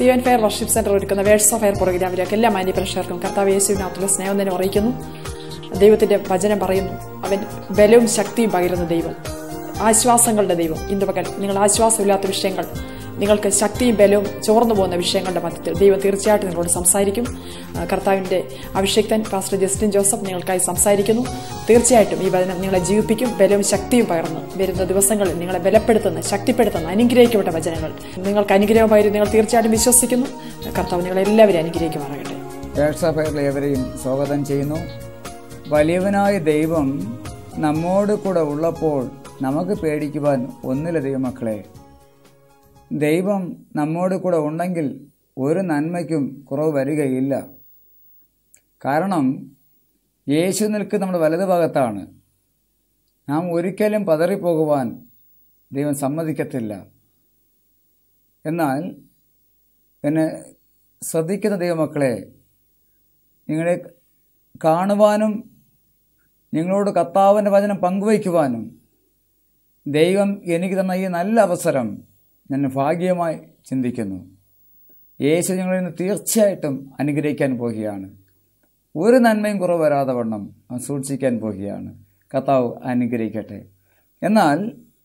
C Zion fire worship centre ഒരുക്കുന്ന verse of fire പ്രോഗ്രാമിലേക്ക് എല്ലാ മാന്യ പ്രേക്ഷകർക്കും കർത്താവ് യേശുവിനകത്തുള്ള സ്നേഹം തന്നെ അറിയിക്കുന്നു ദൈവത്തിന്റെ വചനം പറയുന്നു അവൻ ബലവും ശക്തിയും പകരുന്ന ദൈവം ആശ്വാസങ്ങളുടെ ദൈവം ഇന്ന് പകൽ നിങ്ങൾ ആശ്വാസമില്ലാത്ത വിഷയങ്ങൾ നിങ്ങൾക്ക് ശക്തിയും ബലവും ചോർന്നു പോകുന്ന വിഷയങ്ങളുടെ മധ്യത്തിൽ ദൈവം തീർച്ചയായിട്ടും നിങ്ങളോട് സംസാരിക്കും ആ, കർത്താവിന്റെ അഭിഷേക്തൻ പാസ്റ്റർ ജസ്റ്റിൻ ജോസഫ് നിങ്ങൾക്കായി സംസാരിക്കുന്നു തീർച്ചയായിട്ടും ഈ വചനം നിങ്ങളെ ജീവിപ്പിക്കും ബലവും ശക്തിയും പകർന്ന് വരുന്ന ദിവസങ്ങളിൽ നിങ്ങളെ ബലപ്പെടുത്തുന്ന ശക്തിപ്പെടുത്തുന്ന അനുഗ്രഹിക്കപ്പെട്ട വചനങ്ങൾ നിങ്ങൾക്ക് അനുഗ്രഹമായിരുന്നു നിങ്ങൾ തീർച്ചയായിട്ടും വിശ്വസിക്കുന്നു കർത്താവ് നിങ്ങളെല്ലാവരും അനുഗ്രഹിക്കുമാറാകട്ടെ വേഴ്സഫയറിൽ ഏവരെയും സ്വാഗതം ചെയ്യുന്നു വലിയവനായ ദൈവം നമ്മോട് കൂടെ ഉള്ളപ്പോൾ നമുക്ക് പേടിക്കുവാൻ ഒന്നില്ല ദൈവമക്കളെ ദൈവം നമ്മോട് കൂടെ ഉണ്ടെങ്കിൽ ഒരു നന്മയ്ക്കും കുറവ് വരികയില്ല കാരണം യേശു നിൽക്കുന്ന നമ്മുടെ വലതുഭാഗത്താണ് നാം ഒരിക്കലും പതറിപ്പോകുവാൻ ദൈവം സമ്മതിക്കത്തില്ല എന്നാൽ എന്നെ ശ്രദ്ധിക്കുന്ന ദൈവമക്കളെ നിങ്ങളെ കാണുവാനും നിങ്ങളോട് കർത്താവിൻ്റെ വചനം പങ്കുവയ്ക്കുവാനും ദൈവം എനിക്ക് തന്ന ഈ നല്ല അവസരം ഞാൻ ഭാഗ്യമായി ചിന്തിക്കുന്നു യേശു ഞങ്ങളിൽ നിന്ന് തീർച്ചയായിട്ടും അനുഗ്രഹിക്കാൻ പോകുകയാണ് ഒരു നന്മയും കുറവ് വരാതെ വണ്ണം അവൻ സൂക്ഷിക്കാൻ പോകുകയാണ് കർത്താവ് അനുഗ്രഹിക്കട്ടെ എന്നാൽ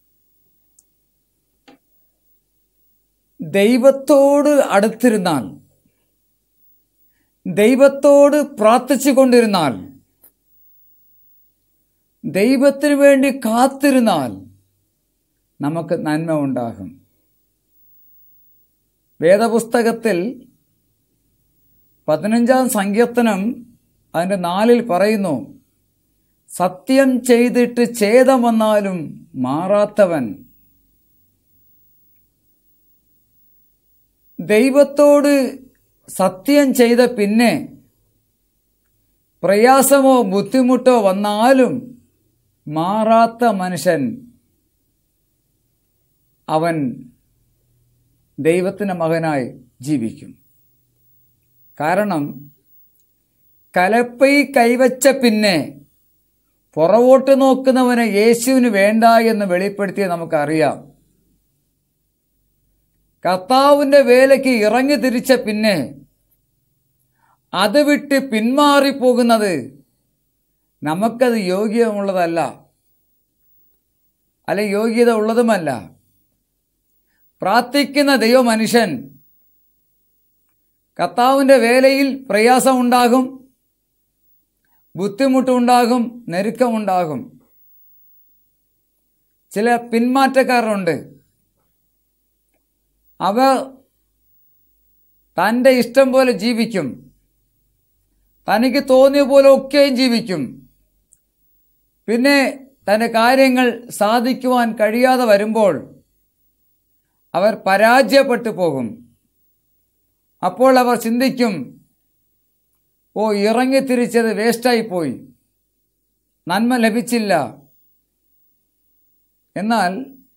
ദൈവത്തോട് അടുത്തിരുന്നാൽ ദൈവത്തോട് പ്രാർത്ഥിച്ചു കൊണ്ടിരുന്നാൽ ദൈവത്തിന് വേണ്ടി കാത്തിരുന്നാൽ നമുക്ക് നന്മ ഉണ്ടാകും വേദപുസ്തകത്തിൽ പതിനഞ്ചാം സങ്കീർത്തനം അതിൻ്റെ നാലിൽ പറയുന്നു സത്യം ചെയ്തിട്ട് ഛേദം വന്നാലും മാറാത്തവൻ ദൈവത്തോട് സത്യം ചെയ്ത പിന്നെ പ്രയാസമോ ബുദ്ധിമുട്ടോ വന്നാലും മാറാത്ത മനുഷ്യൻ അവൻ ദൈവത്തിൻ്റെ മകനായി ജീവിക്കും കാരണം കലപ്പൈ കൈവച്ച പിന്നെ പുറകോട്ട് നോക്കുന്നവന് യേശുവിന് വേണ്ട എന്ന് വെളിപ്പെടുത്തിയത് നമുക്കറിയാം കർത്താവിൻ്റെ വേലയ്ക്ക് ഇറങ്ങി തിരിച്ച പിന്നെ അത് വിട്ട് പിന്മാറിപ്പോകുന്നത് നമുക്കത് യോഗ്യമുള്ളതല്ല അല്ലെ യോഗ്യത ഉള്ളതുമല്ല പ്രാർത്ഥിക്കുന്ന ദൈവമനുഷ്യൻ കർത്താവിൻ്റെ വേലയിൽ പ്രയാസമുണ്ടാകും ബുദ്ധിമുട്ടുണ്ടാകും ഞെരുക്കമുണ്ടാകും ചില പിന്മാറ്റക്കാരുണ്ട് അവർ തൻ്റെ ഇഷ്ടം പോലെ ജീവിക്കും തനിക്ക് തോന്നിയ പോലെ ഒക്കെയും ജീവിക്കും പിന്നെ തൻ്റെ കാര്യങ്ങൾ സാധിക്കുവാൻ കഴിയാതെ വരുമ്പോൾ അവർ പരാജയപ്പെട്ടു പോകും അപ്പോൾ അവർ ചിന്തിക്കും ഓ ഇറങ്ങി തിരിച്ചത് വേസ്റ്റായിപ്പോയി നന്മ ലഭിച്ചില്ല എന്നാൽ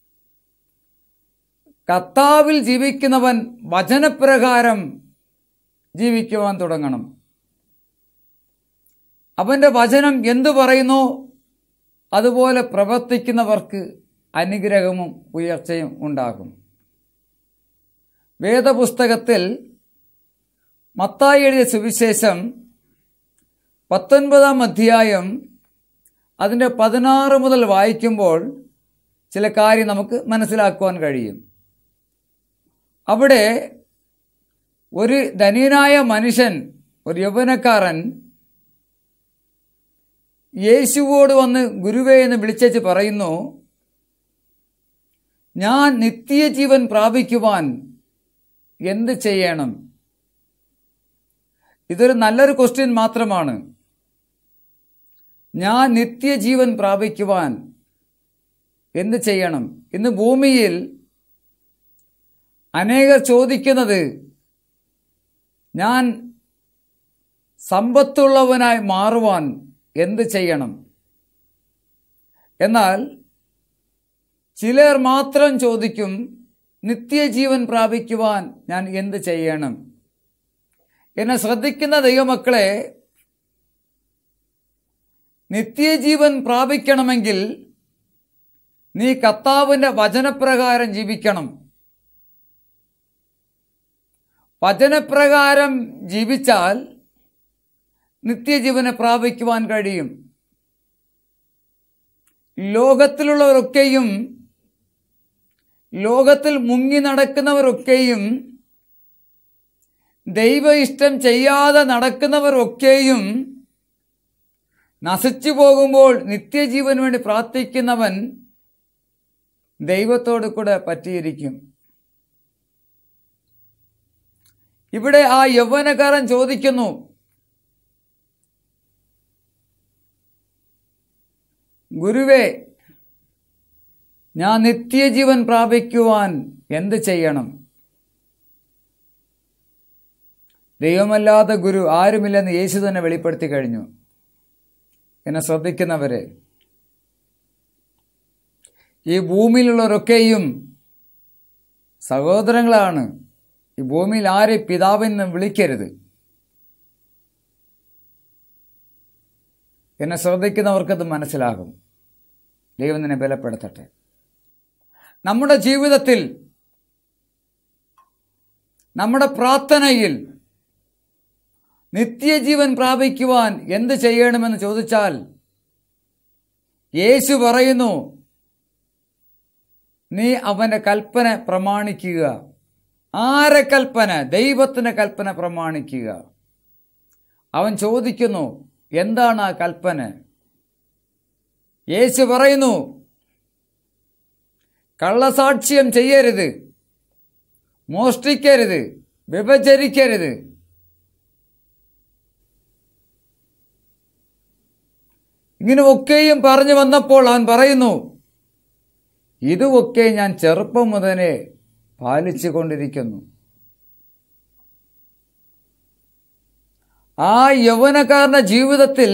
കർത്താവിൽ ജീവിക്കുന്നവൻ വചനപ്രകാരം ജീവിക്കുവാൻ തുടങ്ങണം അവൻ്റെ വചനം എന്തു പറയുന്നു അതുപോലെ പ്രവർത്തിക്കുന്നവർക്ക് അനുഗ്രഹവും ഉയർച്ചയും ഉണ്ടാകും വേദപുസ്തകത്തിൽ മത്തായി എഴുതിയ സുവിശേഷം പത്തൊൻപതാം അധ്യായം അതിൻ്റെ പതിനാറ് മുതൽ വായിക്കുമ്പോൾ ചില കാര്യം നമുക്ക് മനസ്സിലാക്കുവാൻ കഴിയും അവിടെ ഒരു ധനിയനായ മനുഷ്യൻ ഒരു യൗവനക്കാരൻ യേശുവോട് വന്ന് ഗുരുവേ എന്ന് വിളിച്ചേച്ച് പറയുന്നു ഞാൻ നിത്യജീവൻ പ്രാപിക്കുവാൻ എന്ത് ചെയ്യണം ഇതൊരു നല്ലൊരു ക്വസ്റ്റ്യൻ മാത്രമാണ് ഞാൻ നിത്യജീവൻ പ്രാപിക്കുവാൻ എന്ത് ചെയ്യണം ഇന്ന് ഭൂമിയിൽ അനേകർ ചോദിക്കുന്നത് ഞാൻ സമ്പത്തുള്ളവനായി മാറുവാൻ എന്ത് ചെയ്യണം എന്നാൽ ചിലർ മാത്രം ചോദിക്കും നിത്യജീവൻ പ്രാപിക്കുവാൻ ഞാൻ എന്ത് ചെയ്യണം എന്നെ ശ്രദ്ധിക്കുന്ന ദൈവമക്കളെ നിത്യജീവൻ പ്രാപിക്കണമെങ്കിൽ നീ കർത്താവിൻ്റെ വചനപ്രകാരം ജീവിക്കണം വചനപ്രകാരം ജീവിച്ചാൽ നിത്യജീവനെ പ്രാപിക്കുവാൻ കഴിയും ലോകത്തിലുള്ളവരൊക്കെയും ലോകത്തിൽ മുങ്ങി നടക്കുന്നവരൊക്കെയും ദൈവ ഇഷ്ടം ചെയ്യാതെ നടക്കുന്നവരൊക്കെയും നശിച്ചു പോകുമ്പോൾ നിത്യജീവന് വേണ്ടി പ്രാർത്ഥിക്കുന്നവൻ ദൈവത്തോട് കൂടെ പറ്റിയിരിക്കും ഇവിടെ ആ യൗവനക്കാരൻ ചോദിക്കുന്നു ഗുരുവേ ഞാൻ നിത്യജീവൻ പ്രാപിക്കുവാൻ എന്ത് ചെയ്യണം ദൈവമല്ലാത്ത ഗുരു ആരുമില്ലെന്ന് യേശു തന്നെ വെളിപ്പെടുത്തി കഴിഞ്ഞു എന്നെ ശ്രദ്ധിക്കുന്നവരെ ഈ ഭൂമിയിലുള്ളവരൊക്കെയും സഹോദരങ്ങളാണ് ഈ ഭൂമിയിൽ ആരെ പിതാവെന്ന് വിളിക്കരുത് എന്നെ ശ്രദ്ധിക്കുന്നവർക്കത് മനസ്സിലാകും ദൈവം നിന്നെ ബലപ്പെടുത്തട്ടെ നമ്മുടെ ജീവിതത്തിൽ നമ്മുടെ പ്രാർത്ഥനയിൽ നിത്യജീവൻ പ്രാപിക്കുവാൻ എന്ത് ചെയ്യണമെന്ന് ചോദിച്ചാൽ യേശു പറയുന്നു നീ അവൻ്റെ കൽപ്പന പ്രമാണിക്കുക ആരെ കൽപ്പന ദൈവത്തിൻ്റെ കൽപ്പന പ്രമാണിക്കുക അവൻ ചോദിക്കുന്നു എന്താണ് ആ കൽപ്പന യേശു പറയുന്നു കള്ളസാക്ഷ്യം ചെയ്യരുത് മോഷ്ടിക്കരുത് വ്യഭചരിക്കരുത് ഇങ്ങനെ ഒക്കെയും പറഞ്ഞു വന്നപ്പോൾ അവൻ പറയുന്നു ഇതുമൊക്കെ ഞാൻ ചെറുപ്പം മുതലേ പാലിച്ചു കൊണ്ടിരിക്കുന്നു ആ യൗവനക്കാരന്റെ ജീവിതത്തിൽ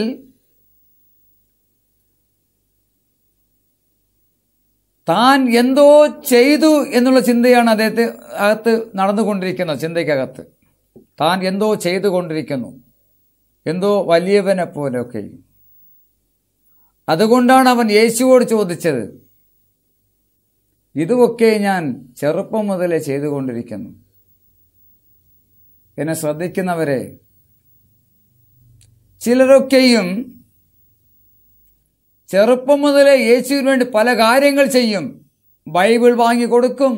താൻ എന്തോ ചെയ്തു എന്നുള്ള ചിന്തയാണ് അദ്ദേഹത്തെ അകത്ത് നടന്നുകൊണ്ടിരിക്കുന്നത് ചിന്തയ്ക്കകത്ത് താൻ എന്തോ ചെയ്തുകൊണ്ടിരിക്കുന്നു എന്തോ വലിയവനെ പോലെയൊക്കെ അതുകൊണ്ടാണ് അവൻ യേശുവോട് ചോദിച്ചത് ഇതുമൊക്കെ ഞാൻ ചെറുപ്പം മുതലേ ചെയ്തുകൊണ്ടിരിക്കുന്നു എന്നെ ശ്രദ്ധിക്കുന്നവരെ ചിലരൊക്കെയും ചെറുപ്പം മുതലേ യേശുവിന് വേണ്ടി പല കാര്യങ്ങൾ ചെയ്യും ബൈബിൾ വാങ്ങിക്കൊടുക്കും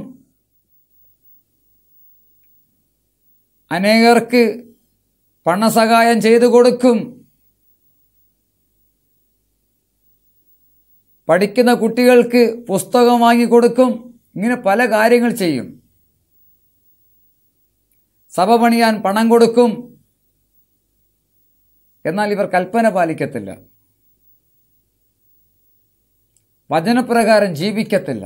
അനേകർക്ക് പണസഹായം ചെയ്തു കൊടുക്കും പഠിക്കുന്ന കുട്ടികൾക്ക് പുസ്തകം വാങ്ങിക്കൊടുക്കും ഇങ്ങനെ പല കാര്യങ്ങൾ ചെയ്യും സഭ പണിയാൻ പണം കൊടുക്കും എന്നാൽ ഇവർ കൽപ്പന പാലിക്കത്തില്ല വചനപ്രകാരം ജീവിക്കത്തില്ല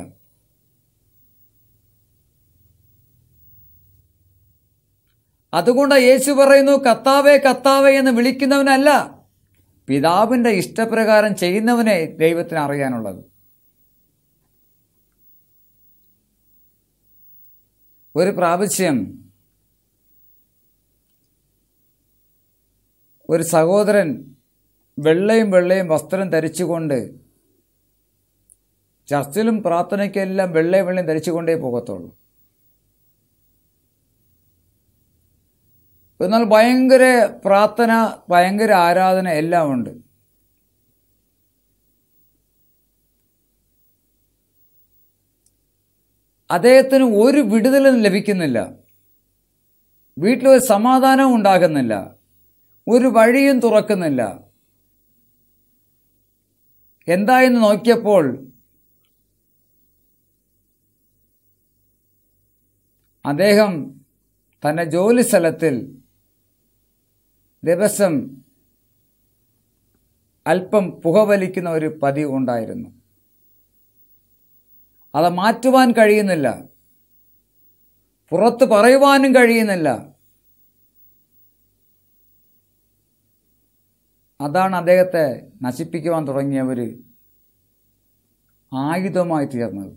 അതുകൊണ്ട് യേശു പറയുന്നു കത്താവേ കത്താവേ എന്ന് വിളിക്കുന്നവനല്ല പിതാവിൻ്റെ ഇഷ്ടപ്രകാരം ചെയ്യുന്നവനെ ദൈവത്തിന് അറിയാനുള്ളത് ഒരു പ്രാവശ്യം ഒരു സഹോദരൻ വെള്ളയും വെള്ളയും വസ്ത്രം ധരിച്ചുകൊണ്ട് ചർച്ചിലും പ്രാർത്ഥനയ്ക്കെല്ലാം വെള്ളയും വെള്ളയും ധരിച്ചുകൊണ്ടേ പോകത്തുള്ളൂ എന്നാൽ ഭയങ്കര പ്രാർത്ഥന ഭയങ്കര ആരാധന എല്ലാം ഉണ്ട് അദ്ദേഹത്തിന് ഒരു വിടുതലും ലഭിക്കുന്നില്ല വീട്ടിലൊരു സമാധാനവും ഉണ്ടാകുന്നില്ല ഒരു വഴിയും തുറക്കുന്നില്ല എന്തായെന്ന് നോക്കിയപ്പോൾ അദ്ദേഹം തൻ്റെ ജോലി സ്ഥലത്തിൽ ദിവസം അല്പം പുകവലിക്കുന്ന ഒരു പതിവ് ഉണ്ടായിരുന്നു അത് മാറ്റുവാൻ കഴിയുന്നില്ല പുറത്ത് പറയുവാനും കഴിയുന്നില്ല അതാണ് അദ്ദേഹത്തെ നശിപ്പിക്കുവാൻ തുടങ്ങിയ ഒരു ആയുധമായി തീർന്നത്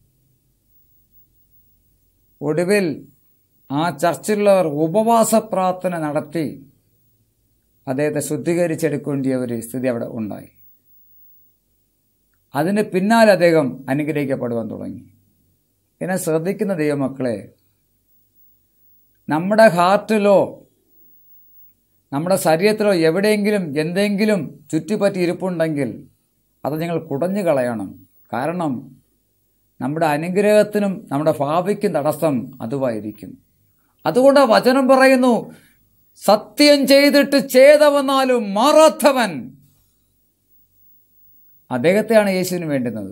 ഒടുവിൽ ആ ചർച്ചിലുള്ളവർ ഉപവാസ പ്രാർത്ഥന നടത്തി അദ്ദേഹത്തെ ശുദ്ധീകരിച്ചെടുക്കേണ്ടിയ ഒരു സ്ഥിതി അവിടെ ഉണ്ടായി അതിന് പിന്നാലെ അദ്ദേഹം അനുഗ്രഹിക്കപ്പെടുവാൻ തുടങ്ങി എന്നെ ശ്രദ്ധിക്കുന്ന ദൈവമക്കളെ നമ്മുടെ ഹാർട്ടിലോ നമ്മുടെ ശരീരത്തിലോ എവിടെയെങ്കിലും എന്തെങ്കിലും ചുറ്റിപ്പറ്റി ഇരിപ്പുണ്ടെങ്കിൽ അത് നിങ്ങൾ കുടഞ്ഞു കളയണം കാരണം നമ്മുടെ അനുഗ്രഹത്തിനും നമ്മുടെ ഭാവിക്കും തടസ്സം അതുവായിരിക്കും അതുകൊണ്ട് വചനം പറയുന്നു സത്യം ചെയ്തിട്ട് ചെയ്തവന്നാലും മാറാത്തവൻ അദ്ദേഹത്തെയാണ് യേശുവിന് വേണ്ടുന്നത്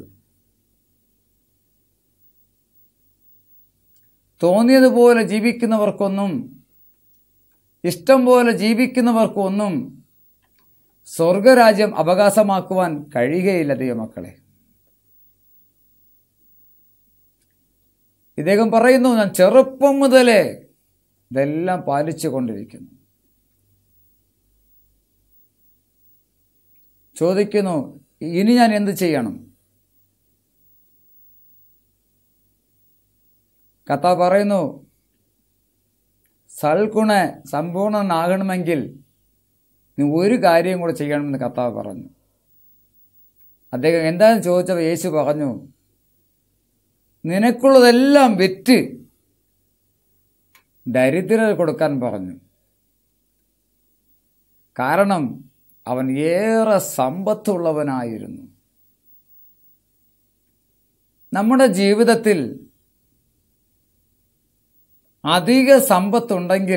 തോന്നിയതുപോലെ ജീവിക്കുന്നവർക്കൊന്നും ഇഷ്ടം പോലെ ജീവിക്കുന്നവർക്കൊന്നും സ്വർഗരാജ്യം അവകാശമാക്കുവാൻ കഴിയുകയില്ല ദൈവമക്കളെ ഇദ്ദേഹം പറയുന്നു ഞാൻ ചെറുപ്പം മുതലേ ഇതെല്ലാം പാലിച്ചു കൊണ്ടിരിക്കുന്നു ചോദിക്കുന്നു ഇനി ഞാൻ എന്ത് ചെയ്യണം കഥ പറയുന്നു സൽഗുണ സമ്പൂർണനാകണമെങ്കിൽ നീ ഒരു കാര്യം കൂടെ ചെയ്യണമെന്ന് കർത്താവ് പറഞ്ഞു അദ്ദേഹം എന്താണെന്ന് ചോദിച്ചപ്പോൾ യേശു പറഞ്ഞു നിനക്കുള്ളതെല്ലാം വിറ്റ് ദരിദ്രർ കൊടുക്കാൻ പറഞ്ഞു കാരണം അവൻ ഏറെ സമ്പത്തുള്ളവനായിരുന്നു നമ്മുടെ ജീവിതത്തിൽ അധിക സമ്പത്തുണ്ടെങ്കിൽ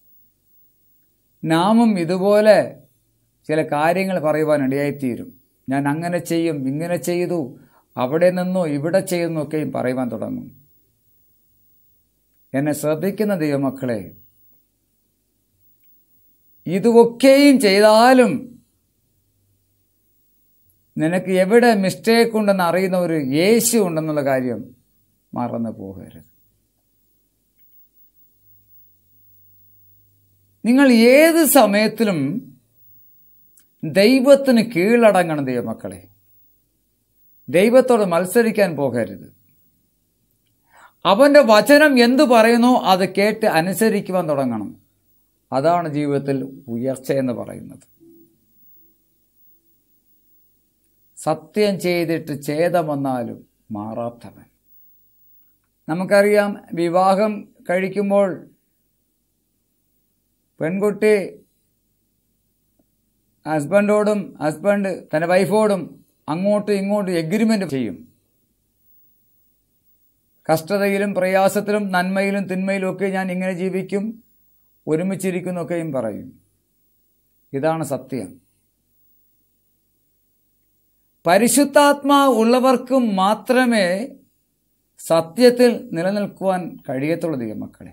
നാമും ഇതുപോലെ ചില കാര്യങ്ങൾ പറയുവാൻ ഇടയായിത്തീരും ഞാൻ അങ്ങനെ ചെയ്യും ഇങ്ങനെ ചെയ്തു അവിടെ നിന്നോ ഇവിടെ ചെയ്യുന്നു ഒക്കെയും പറയുവാൻ തുടങ്ങും എന്നെ ശ്രദ്ധിക്കുന്ന ദൈവമക്കളെ ഇതൊക്കെയും ചെയ്താലും നിനക്ക് എവിടെ മിസ്റ്റേക്ക് ഉണ്ടെന്ന് അറിയുന്ന ഒരു യേശു ഉണ്ടെന്നുള്ള കാര്യം മറന്നു പോകരുത് നിങ്ങൾ ഏത് സമയത്തിലും ദൈവത്തിന് കീഴടങ്ങണം ദൈവമക്കളെ ദൈവത്തോട് മത്സരിക്കാൻ പോകരുത് അവൻ്റെ വചനം എന്തു പറയുന്നോ അത് കേട്ട് അനുസരിക്കുവാൻ തുടങ്ങണം അതാണ് ജീവിതത്തിൽ ഉയർച്ച എന്ന് പറയുന്നത് സത്യം ചെയ്തിട്ട് ഛേദം വന്നാലും മാറാത്തവൻ നമുക്കറിയാം വിവാഹം കഴിക്കുമ്പോൾ പെൺകുട്ടി ഹസ്ബൻഡോടും ഹസ്ബൻഡ് തൻ്റെ വൈഫോടും അങ്ങോട്ടും ഇങ്ങോട്ടും എഗ്രിമെൻ്റ് ചെയ്യും കഷ്ടതയിലും പ്രയാസത്തിലും നന്മയിലും തിന്മയിലും ഒക്കെ ഞാൻ ഇങ്ങനെ ജീവിക്കും ഒരുമിച്ചിരിക്കുന്നൊക്കെയും പറയും ഇതാണ് സത്യം പരിശുദ്ധാത്മാ ഉള്ളവർക്കും മാത്രമേ സത്യത്തിൽ നിലനിൽക്കുവാൻ കഴിയത്തുള്ളൂ ദൈവമക്കളെ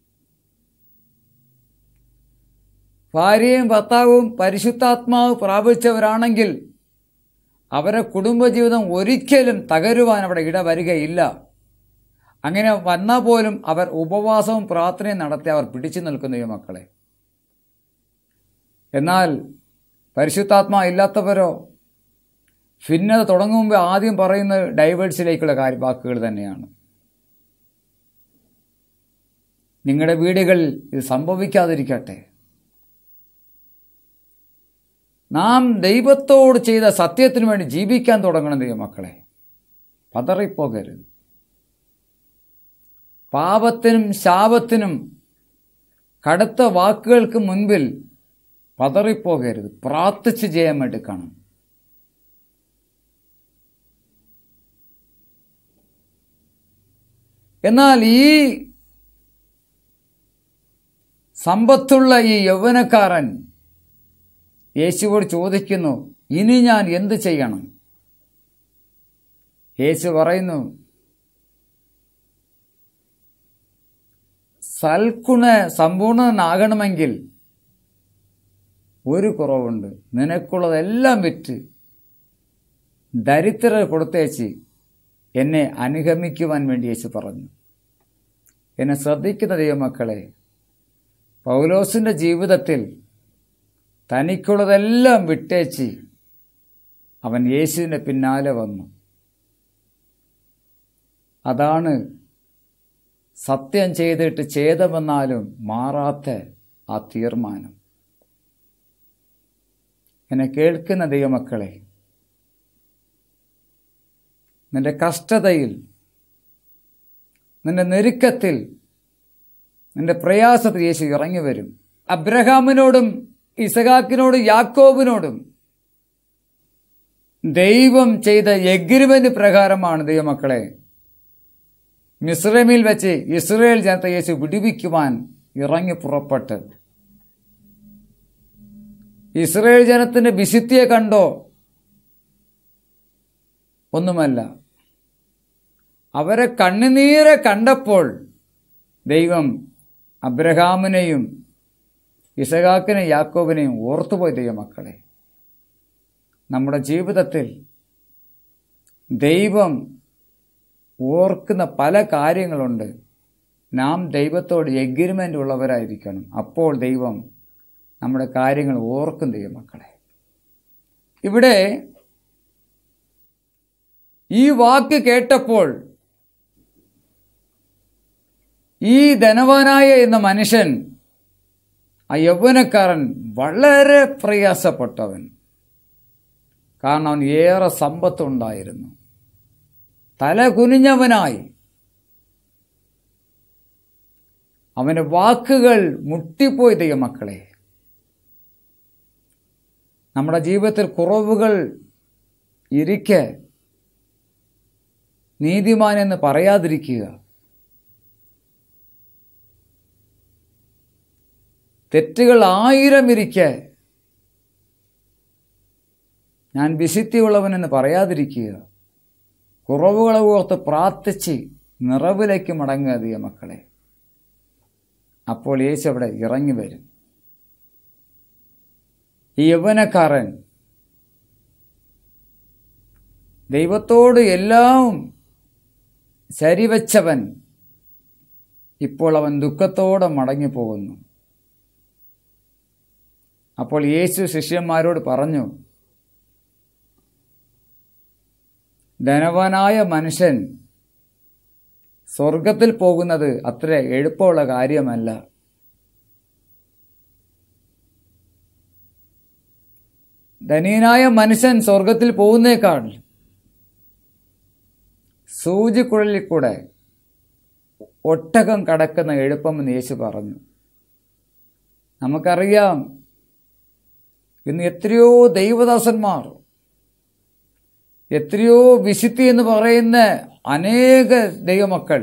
ഭാര്യയും ഭർത്താവും പരിശുദ്ധാത്മാവ് പ്രാപിച്ചവരാണെങ്കിൽ അവരെ കുടുംബജീവിതം ഒരിക്കലും തകരുവാൻ അവിടെ ഇടവരികയില്ല അങ്ങനെ വന്നാൽ പോലും അവർ ഉപവാസവും പ്രാർത്ഥനയും നടത്തി അവർ പിടിച്ചു നിൽക്കുന്ന മക്കളെ എന്നാൽ പരിശുദ്ധാത്മാ ഇല്ലാത്തവരോ ഭിന്നത തുടങ്ങും മുമ്പ് ആദ്യം പറയുന്നത് ഡൈവേഴ്സിലേക്കുള്ള കാര്യ വാക്കുകൾ തന്നെയാണ് നിങ്ങളുടെ വീടുകളിൽ ഇത് സംഭവിക്കാതിരിക്കട്ടെ നാം ദൈവത്തോട് ചെയ്ത സത്യത്തിന് വേണ്ടി ജീവിക്കാൻ തുടങ്ങണം ദൈവമക്കളെ പതറിപ്പോകരുത് പാപത്തിനും ശാപത്തിനും കടുത്ത വാക്കുകൾക്ക് മുൻപിൽ പതറിപ്പോകരുത് പ്രാർത്ഥിച്ച് ജയം എടുക്കണം എന്നാൽ ഈ സമ്പത്തുള്ള ഈ യൗവനക്കാരൻ യേശുവോട് ചോദിക്കുന്നു ഇനി ഞാൻ എന്ത് ചെയ്യണം യേശു പറയുന്നു സൽഗുണ സമ്പൂർണനാകണമെങ്കിൽ ഒരു കുറവുണ്ട് നിനക്കുള്ളതെല്ലാം വിറ്റ് ദരിദ്രർ കൊടുത്തേച്ച് എന്നെ അനുഗമിക്കുവാൻ വേണ്ടി യേശു പറഞ്ഞു എന്നെ ശ്രദ്ധിക്കുന്ന ദൈവമക്കളെ പൗലോസിൻ്റെ ജീവിതത്തിൽ തനിക്കുള്ളതെല്ലാം വിട്ടേച്ച് അവൻ യേശുവിൻ്റെ പിന്നാലെ വന്നു അതാണ് സത്യം ചെയ്തിട്ട് ഛേദമെന്നാലും മാറാത്ത ആ തീർമാനം എന്നെ കേൾക്കുന്ന ദൈവമക്കളെ നിന്റെ കഷ്ടതയിൽ നിന്റെ നെരുക്കത്തിൽ നിന്റെ പ്രയാസത്തിൽ യേശു ഇറങ്ങി വരും അബ്രഹാമിനോടും ഇസഹാക്കിനോടും യാക്കോബിനോടും ദൈവം ചെയ്ത എഗ്രിമെന്റ് പ്രകാരമാണ് ദൈവമക്കളെ മിസ്രൈമിൽ വെച്ച് ഇസ്രയേൽ ജനത്തെ യേശു വിടുവിക്കുവാൻ ഇറങ്ങി പുറപ്പെട്ട് ഇസ്രയേൽ ജനത്തിന്റെ വിശുദ്ധിയെ കണ്ടോ ഒന്നുമല്ല അവരെ കണ്ണുനീരെ കണ്ടപ്പോൾ ദൈവം അബ്രഹാമിനെയും ഇസഹാക്കിനെയും യാക്കോബിനെയും ഓർത്തുപോയി ദൈവമക്കളെ നമ്മുടെ ജീവിതത്തിൽ ദൈവം ഓർക്കുന്ന പല കാര്യങ്ങളുണ്ട് നാം ദൈവത്തോട് എഗ്രിമെൻ്റ് ഉള്ളവരായിരിക്കണം അപ്പോൾ ദൈവം നമ്മുടെ കാര്യങ്ങൾ ഓർക്കും ദൈവമക്കളെ ഇവിടെ ഈ വാക്ക് കേട്ടപ്പോൾ ഈ ധനവാനായ എന്ന മനുഷ്യൻ ആ യൗവനക്കാരൻ വളരെ പ്രയാസപ്പെട്ടവൻ കാരണം അവൻ ഏറെ സമ്പത്തുണ്ടായിരുന്നു തല കുനിഞ്ഞവനായി അവൻ്റെ വാക്കുകൾ മുട്ടിപ്പോയി ദൈവമക്കളെ നമ്മുടെ ജീവിതത്തിൽ കുറവുകൾ ഇരിക്കെ നീതിമാൻ എന്ന് പറയാതിരിക്കുക തെറ്റുകൾ ആയിരം ഇരിക്കെ ഞാൻ വിശുദ്ധിയുള്ളവനെന്ന് പറയാതിരിക്കുക കുറവുകളെ ഓർത്ത് പ്രാർത്ഥിച്ച് നിറവിലേക്ക് മടങ്ങുക ദൈവ മക്കളെ അപ്പോൾ യേശു അവിടെ ഇറങ്ങി വരും ഈ യൗവനക്കാരൻ ദൈവത്തോട് എല്ലാം ശരിവച്ചവൻ ഇപ്പോൾ അവൻ ദുഃഖത്തോടെ മടങ്ങി പോകുന്നു അപ്പോൾ യേശു ശിഷ്യന്മാരോട് പറഞ്ഞു ധനവാനായ മനുഷ്യൻ സ്വർഗത്തിൽ പോകുന്നത് അത്ര എളുപ്പമുള്ള കാര്യമല്ല ധനീയനായ മനുഷ്യൻ സ്വർഗത്തിൽ പോകുന്നേക്കാൾ സൂചിക്കുഴലിൽ കൂടെ ഒട്ടകം കടക്കുന്ന എളുപ്പമെന്ന് യേശു പറഞ്ഞു നമുക്കറിയാം ഇന്ന് എത്രയോ ദൈവദാസന്മാർ എത്രയോ വിശുദ്ധി എന്ന് പറയുന്ന അനേക ദൈവമക്കൾ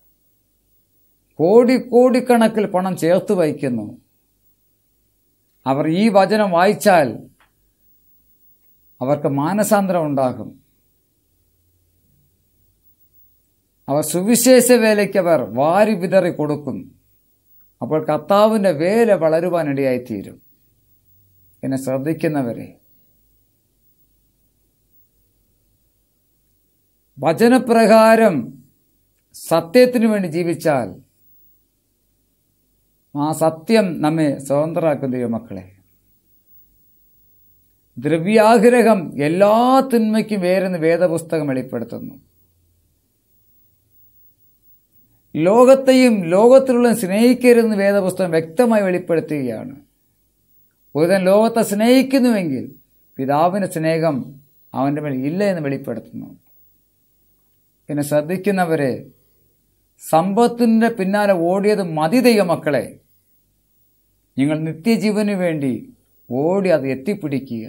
കോടി കോടിക്കണക്കിൽ പണം ചേർത്ത് വയ്ക്കുന്നു അവർ ഈ വചനം വായിച്ചാൽ അവർക്ക് മാനസാന്തരം ഉണ്ടാകും അവർ സുവിശേഷ വേലയ്ക്ക് അവർ വാരി വിതറി കൊടുക്കും അപ്പോൾ കർത്താവിൻ്റെ വേല വളരുവാനിടയായിത്തീരും എന്നെ ശ്രദ്ധിക്കുന്നവരെ വചനപ്രകാരം സത്യത്തിനു വേണ്ടി ജീവിച്ചാൽ ആ സത്യം നമ്മെ സ്വതന്ത്രരാക്കും ദൈവമക്കളെ ദ്രവ്യാഗ്രഹം എല്ലാ തിന്മയ്ക്കും വേരെന്ന് വേദപുസ്തകം വെളിപ്പെടുത്തുന്നു ലോകത്തെയും ലോകത്തിലുള്ള സ്നേഹിക്കരുതെന്ന് വേദപുസ്തകം വ്യക്തമായി വെളിപ്പെടുത്തുകയാണ് ഒരുതൻ ലോകത്തെ സ്നേഹിക്കുന്നുവെങ്കിൽ പിതാവിൻ്റെ സ്നേഹം അവൻ്റെ മേൽ ഇല്ല എന്ന് വെളിപ്പെടുത്തുന്നു പിന്നെ ശ്രദ്ധിക്കുന്നവരെ സമ്പത്തിൻ്റെ പിന്നാലെ ഓടിയത് മതി ദൈവ മക്കളെ നിങ്ങൾ നിത്യജീവന് വേണ്ടി ഓടി അത് എത്തിപ്പിടിക്കുക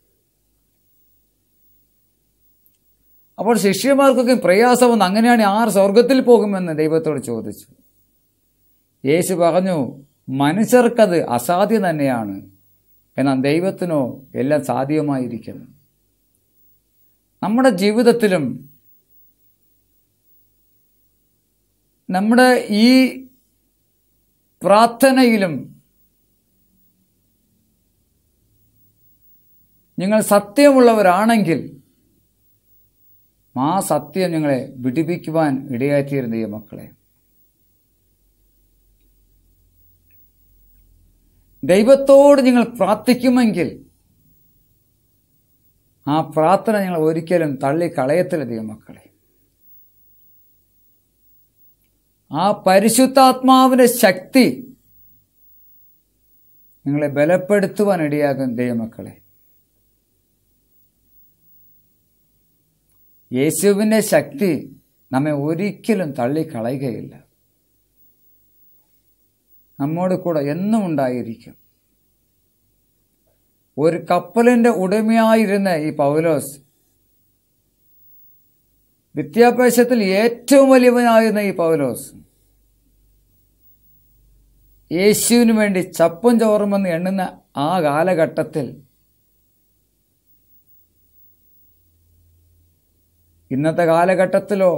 അപ്പോൾ ശിഷ്യന്മാർക്കൊക്കെ പ്രയാസം വന്ന് അങ്ങനെയാണ് ആർ സ്വർഗത്തിൽ പോകുമെന്ന് ദൈവത്തോട് ചോദിച്ചു യേശു പറഞ്ഞു മനുഷ്യർക്കത് അസാധ്യം തന്നെയാണ് എന്നാൽ ദൈവത്തിനോ എല്ലാം സാധ്യമായിരിക്കുന്നു നമ്മുടെ ജീവിതത്തിലും നമ്മുടെ ഈ പ്രാർത്ഥനയിലും നിങ്ങൾ സത്യമുള്ളവരാണെങ്കിൽ ആ സത്യം നിങ്ങളെ വിടിപ്പിക്കുവാൻ ഇടയായിത്തീരുന്ന ഈ മക്കളെ ദൈവത്തോട് നിങ്ങൾ പ്രാർത്ഥിക്കുമെങ്കിൽ ആ പ്രാർത്ഥന നിങ്ങൾ ഒരിക്കലും തള്ളിക്കളയത്തില്ല ദൈവമക്കളെ ആ പരിശുദ്ധാത്മാവിൻ്റെ ശക്തി നിങ്ങളെ ബലപ്പെടുത്തുവാൻ ഇടയാകും ദൈവമക്കളെ യേശുവിൻ്റെ ശക്തി നമ്മെ ഒരിക്കലും തള്ളിക്കളയുകയില്ല നമ്മോട് കൂടെ എന്നും ഉണ്ടായിരിക്കും ഒരു കപ്പലിൻ്റെ ഉടമയായിരുന്ന ഈ പൗലോസ് വിദ്യാഭ്യാസത്തിൽ ഏറ്റവും വലിയവനായിരുന്ന ഈ പൗലോസ് യേശുവിന് വേണ്ടി ചപ്പും ചോറുമെന്ന് എണ്ണുന്ന ആ കാലഘട്ടത്തിൽ ഇന്നത്തെ കാലഘട്ടത്തിലോ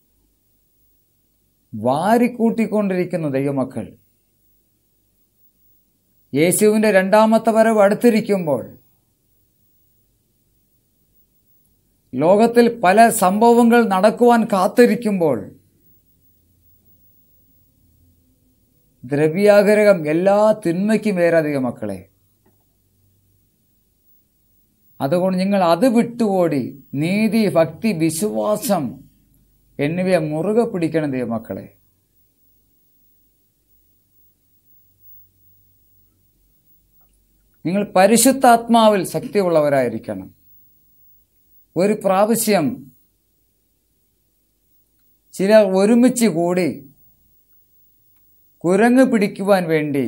വാരിക്കൂട്ടിക്കൊണ്ടിരിക്കുന്ന ദൈവമക്കൾ യേശുവിൻ്റെ രണ്ടാമത്തെ വരവ് അടുത്തിരിക്കുമ്പോൾ ലോകത്തിൽ പല സംഭവങ്ങൾ നടക്കുവാൻ കാത്തിരിക്കുമ്പോൾ ദ്രവ്യാഗ്രഹം എല്ലാ തിന്മയ്ക്കും വേറധികം മക്കളെ അതുകൊണ്ട് നിങ്ങൾ അത് വിട്ടുപോടി നീതി ഭക്തി വിശ്വാസം എന്നിവയെ മുറുകെ പിടിക്കണം ദൈവമക്കളെ നിങ്ങൾ പരിശുദ്ധാത്മാവിൽ ശക്തിയുള്ളവരായിരിക്കണം ഒരു പ്രാവശ്യം ചിലർ ഒരുമിച്ച് കൂടി കുരങ്ങ് പിടിക്കുവാൻ വേണ്ടി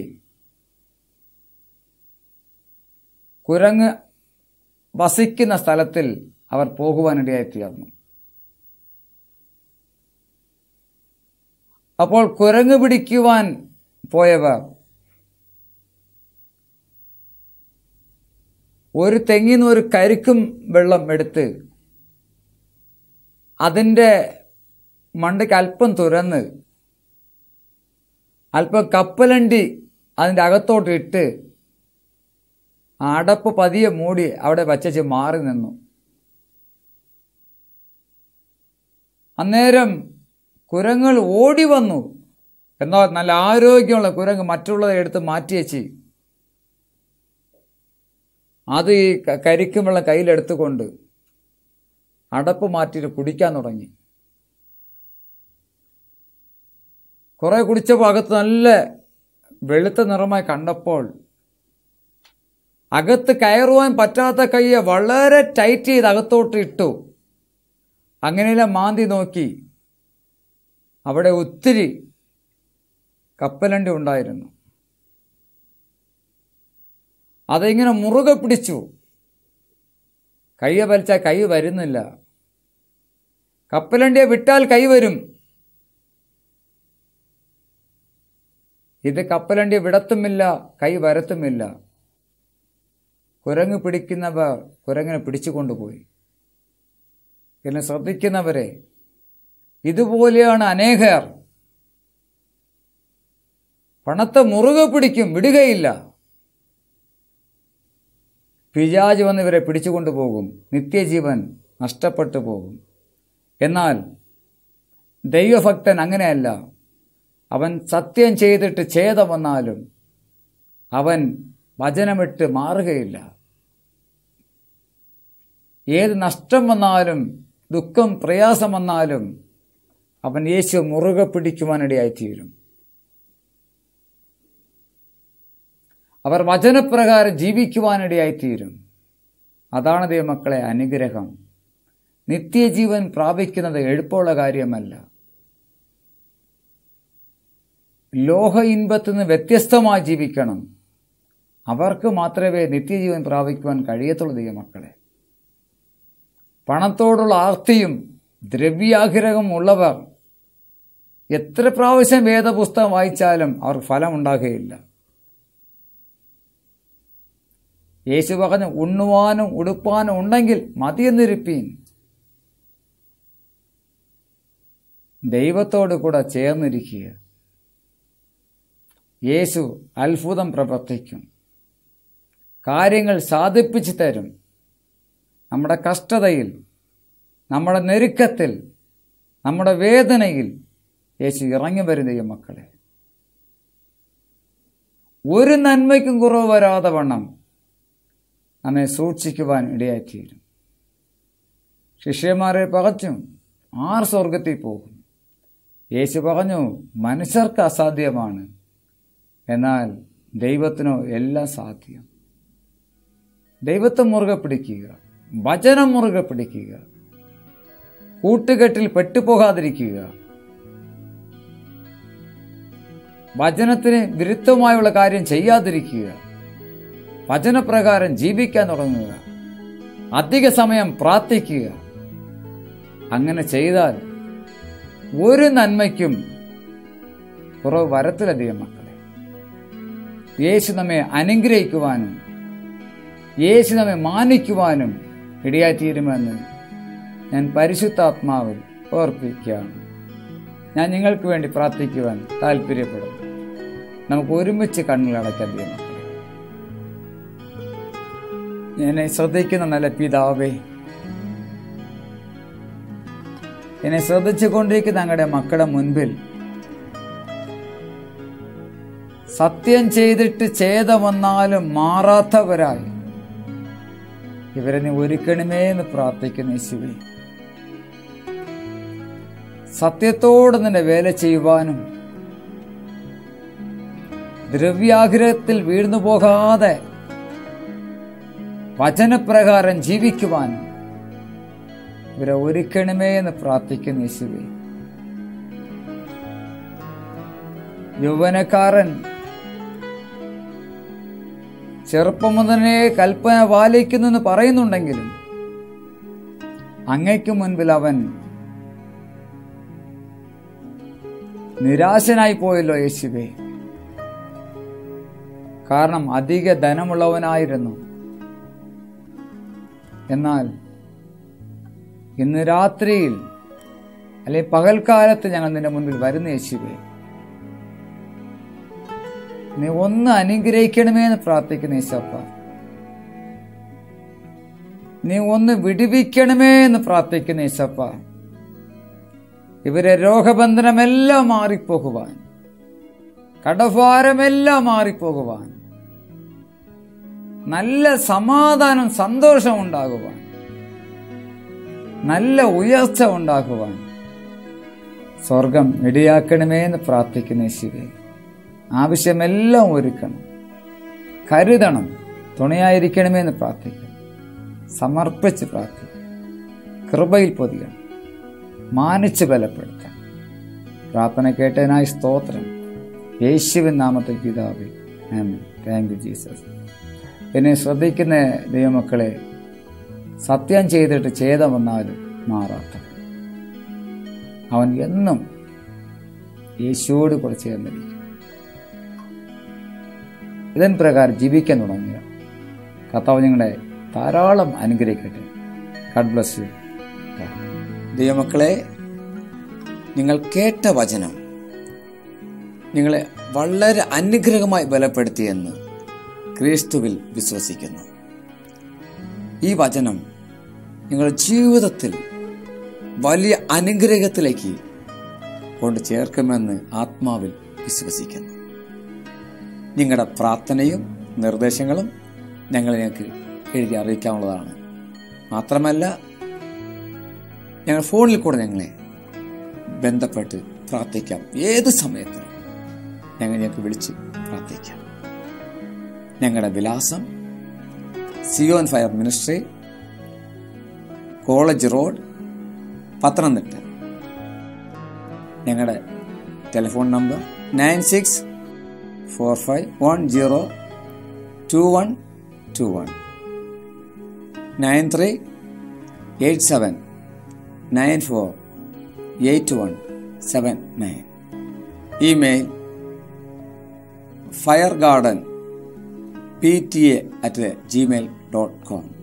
കുരങ്ങ് വസിക്കുന്ന സ്ഥലത്തിൽ അവർ പോകുവാനിടയായിത്തീർന്നു അപ്പോൾ കുരങ്ങ് പിടിക്കുവാൻ പോയവർ ഒരു തെങ്ങിൽ നിന്ന് ഒരു കരിക്കും വെള്ളം എടുത്ത് അതിൻ്റെ മണ്ടയ്ക്ക് അല്പം തുറന്ന് അല്പം കപ്പലണ്ടി അതിൻ്റെ അകത്തോട്ട് ഇട്ട് ആ അടപ്പ് പതിയെ മൂടി അവിടെ വച്ചു മാറി നിന്നു അന്നേരം കുരങ്ങൾ ഓടി വന്നു എന്നാൽ നല്ല ആരോഗ്യമുള്ള കുരങ്ങ് മറ്റുള്ളത് എടുത്ത് മാറ്റിയേച്ച് അത് ഈ കരിക്കും വെള്ളം കയ്യിലെടുത്തുകൊണ്ട് അടപ്പ് മാറ്റിയിട്ട് കുടിക്കാൻ തുടങ്ങി കുറേ കുടിച്ചപ്പോൾ അകത്ത് നല്ല വെളുത്ത നിറമായി കണ്ടപ്പോൾ അകത്ത് കയറുവാൻ പറ്റാത്ത കയ്യെ വളരെ ടൈറ്റ് ചെയ്ത് അകത്തോട്ട് ഇട്ടു അങ്ങനെയുള്ള മാന്തി നോക്കി അവിടെ ഒത്തിരി കപ്പലണ്ടി ഉണ്ടായിരുന്നു അതിങ്ങനെ മുറുകെ പിടിച്ചു കയ്യെ വലിച്ചാൽ കൈ വരുന്നില്ല കപ്പലണ്ടിയെ വിട്ടാൽ കൈ വരും ഇത് കപ്പലണ്ടി വിടത്തുമില്ല കൈ വരത്തുമില്ല കുരങ്ങ് പിടിക്കുന്നവർ കുരങ്ങിനെ പിടിച്ചു കൊണ്ടുപോയി എന്നെ ശ്രദ്ധിക്കുന്നവരെ ഇതുപോലെയാണ് അനേകർ പണത്തെ മുറുകെ പിടിക്കും വിടുകയില്ല പിജാജ് വന്ന് ഇവരെ പിടിച്ചുകൊണ്ടു പോകും നിത്യജീവൻ നഷ്ടപ്പെട്ടു പോകും എന്നാൽ ദൈവഭക്തൻ അങ്ങനെയല്ല അവൻ സത്യം ചെയ്തിട്ട് ഛേദം വന്നാലും അവൻ വചനമിട്ട് മാറുകയില്ല ഏത് നഷ്ടം വന്നാലും ദുഃഖം പ്രയാസം വന്നാലും അവൻ യേശു മുറുകെ പിടിക്കുവാനിടയായിത്തീരും അവർ വചനപ്രകാരം ജീവിക്കുവാനിടയായിത്തീരും അതാണ് ദൈവമക്കളെ അനുഗ്രഹം നിത്യജീവൻ പ്രാപിക്കുന്നത് എളുപ്പമുള്ള കാര്യമല്ല ലോക ഇൻപത്തിൽ നിന്ന് വ്യത്യസ്തമായി ജീവിക്കണം അവർക്ക് മാത്രമേ നിത്യജീവൻ പ്രാപിക്കുവാൻ കഴിയത്തുള്ളൂ ദൈവമക്കളെ പണത്തോടുള്ള ആർത്തിയും ദ്രവ്യാഗ്രഹവും ഉള്ളവർ എത്ര പ്രാവശ്യം വേദപുസ്തകം വായിച്ചാലും അവർക്ക് ഫലം ഉണ്ടാകുകയില്ല യേശു പറഞ്ഞു ഉണ്ണുവാനും ഉടുപ്പാനും ഉണ്ടെങ്കിൽ മതിയെന്നിരിപ്പീൻ ദൈവത്തോട് കൂടെ ചേർന്നിരിക്കുക യേശു അത്ഭുതം പ്രവർത്തിക്കും കാര്യങ്ങൾ സാധിപ്പിച്ചു തരും നമ്മുടെ കഷ്ടതയിൽ നമ്മുടെ നെരുക്കത്തിൽ നമ്മുടെ വേദനയിൽ യേശു ഇറങ്ങി വരും ദൈവം മക്കളെ ഒരു നന്മയ്ക്കും കുറവ് വരാതെ വണ്ണം നമ്മെ സൂക്ഷിക്കുവാൻ ഇടയായിത്തീരും ശിഷ്യന്മാരെ പറഞ്ഞു ആർ സ്വർഗത്തിൽ പോകും യേശു പറഞ്ഞു മനുഷ്യർക്ക് അസാധ്യമാണ് എന്നാൽ ദൈവത്തിനോ എല്ലാം സാധ്യം ദൈവത്തെ മുറുകെ പിടിക്കുക വചനം മുറുകെ പിടിക്കുക കൂട്ടുകെട്ടിൽ പെട്ടുപോകാതിരിക്കുക വചനത്തിന് വിരുദ്ധമായുള്ള കാര്യം ചെയ്യാതിരിക്കുക വചനപ്രകാരം ജീവിക്കാൻ തുടങ്ങുക അധിക സമയം പ്രാർത്ഥിക്കുക അങ്ങനെ ചെയ്താൽ ഒരു നന്മയ്ക്കും കുറവ് വരത്തിലധികം മക്കളെ യേശു നമ്മെ അനുഗ്രഹിക്കുവാനും യേശു നമ്മെ മാനിക്കുവാനും ഇടയായിത്തീരുമെന്ന് ഞാൻ പരിശുദ്ധാത്മാവിൽ ഓർപ്പിക്കുകയാണ് ഞാൻ നിങ്ങൾക്ക് വേണ്ടി പ്രാർത്ഥിക്കുവാൻ താല്പര്യപ്പെടുന്നു നമുക്ക് ഒരുമിച്ച് കണ്ണുകൾ അടയ്ക്കാൻ ദൈവം എന്നെ ശ്രദ്ധിക്കുന്ന നല്ല പിതാവേ എന്നെ ശ്രദ്ധിച്ചുകൊണ്ടിരിക്കുന്ന ഞങ്ങളുടെ മക്കളുടെ മുൻപിൽ സത്യം ചെയ്തിട്ട് ഛേദമെന്നാലും മാറാത്തവരായി ഇവരെ നീ ഒരുക്കണമേ എന്ന് പ്രാർത്ഥിക്കുന്ന യേശുവേ സത്യത്തോട് നിന്നെ വേല ചെയ്യുവാനും ദ്രവ്യാഗ്രഹത്തിൽ വീഴ്ന്നു പോകാതെ വചനപ്രകാരം ജീവിക്കുവാനും ഇവരെ ഒരുക്കണമേ എന്ന് പ്രാർത്ഥിക്കുന്ന യേശുവേ യൗവനക്കാരൻ ചെറുപ്പം മുതലേ കൽപ്പന പാലിക്കുന്നു എന്ന് പറയുന്നുണ്ടെങ്കിലും അങ്ങയ്ക്ക് മുൻപിൽ അവൻ നിരാശനായി പോയല്ലോ യേശുവേ കാരണം അധിക ധനമുള്ളവനായിരുന്നു എന്നാൽ ഇന്ന് രാത്രിയിൽ അല്ലെ പകൽക്കാലത്ത് ഞങ്ങൾ നിന്റെ മുൻപിൽ വരുന്ന യേശുവേ നീ ഒന്ന് അനുഗ്രഹിക്കണമേ എന്ന് പ്രാർത്ഥിക്കുന്ന യേശപ്പ നീ ഒന്ന് വിടുവിക്കണമേ എന്ന് പ്രാർത്ഥിക്കുന്ന യേശപ്പ ഇവരെ രോഗബന്ധനമെല്ലാം മാറിപ്പോകുവാൻ കടഭാരമെല്ലാം മാറിപ്പോകുവാൻ നല്ല സമാധാനം സന്തോഷം ഉണ്ടാകുവാൻ നല്ല ഉയർച്ച ഉണ്ടാകുവാൻ സ്വർഗം ഇടയാക്കണമേ എന്ന് പ്രാർത്ഥിക്കുന്ന യേശുവേ ആവശ്യമെല്ലാം ഒരുക്കണം കരുതണം തുണയായിരിക്കണമേ എന്ന് പ്രാർത്ഥിക്കണം സമർപ്പിച്ച് പ്രാർത്ഥിക്കണം കൃപയിൽ പൊതിയണം മാനിച്ച് ബലപ്പെടുത്താം പ്രാർത്ഥന കേട്ടതിനായി സ്തോത്രം യേശുവിൻ നാമത്തിൽ പിതാവേ ആമേൻ താങ്ക് യു ജീസസ് എന്നെ ശ്രദ്ധിക്കുന്ന ദൈവമക്കളെ സത്യം ചെയ്തിട്ട് ഛേദമെന്നാലും മാറാത്ത അവൻ എന്നും യേശുവോട് കൂടെ ചേർന്നിരിക്കും ഇതിൻ പ്രകാരം ജീവിക്കാൻ തുടങ്ങിയ കർത്താവ് നിങ്ങളെ ധാരാളം അനുഗ്രഹിക്കട്ടെ ഗഡ് ബ്ലസ് യു ദൈവമക്കളെ നിങ്ങൾ കേട്ട വചനം നിങ്ങളെ വളരെ അനുഗ്രഹമായി ബലപ്പെടുത്തിയെന്ന് ക്രിസ്തുവിൽ വിശ്വസിക്കുന്നു ഈ വചനം നിങ്ങളുടെ ജീവിതത്തിൽ വലിയ അനുഗ്രഹത്തിലേക്ക് കൊണ്ട് ചേർക്കുമെന്ന് ആത്മാവിൽ വിശ്വസിക്കുന്നു നിങ്ങളുടെ പ്രാർത്ഥനയും നിർദ്ദേശങ്ങളും ഞങ്ങൾ ഞങ്ങൾക്ക് എഴുതി അറിയിക്കാവുന്നതാണ് മാത്രമല്ല ഞങ്ങൾ ഫോണിൽ കൂടെ ഞങ്ങളെ ബന്ധപ്പെട്ട് പ്രാർത്ഥിക്കാം ഏത് സമയത്തും ഞങ്ങൾ ഞങ്ങൾക്ക് വിളിച്ച് പ്രാർത്ഥിക്കാം ഞങ്ങളുടെ വിലാസം Zion fire ministry college road Pathanamthitta ഞങ്ങളുടെ telephone number nine six four five one zero two one two one nine three eight seven nine four eight one seven nine email fire garden P T A at Gmail dot com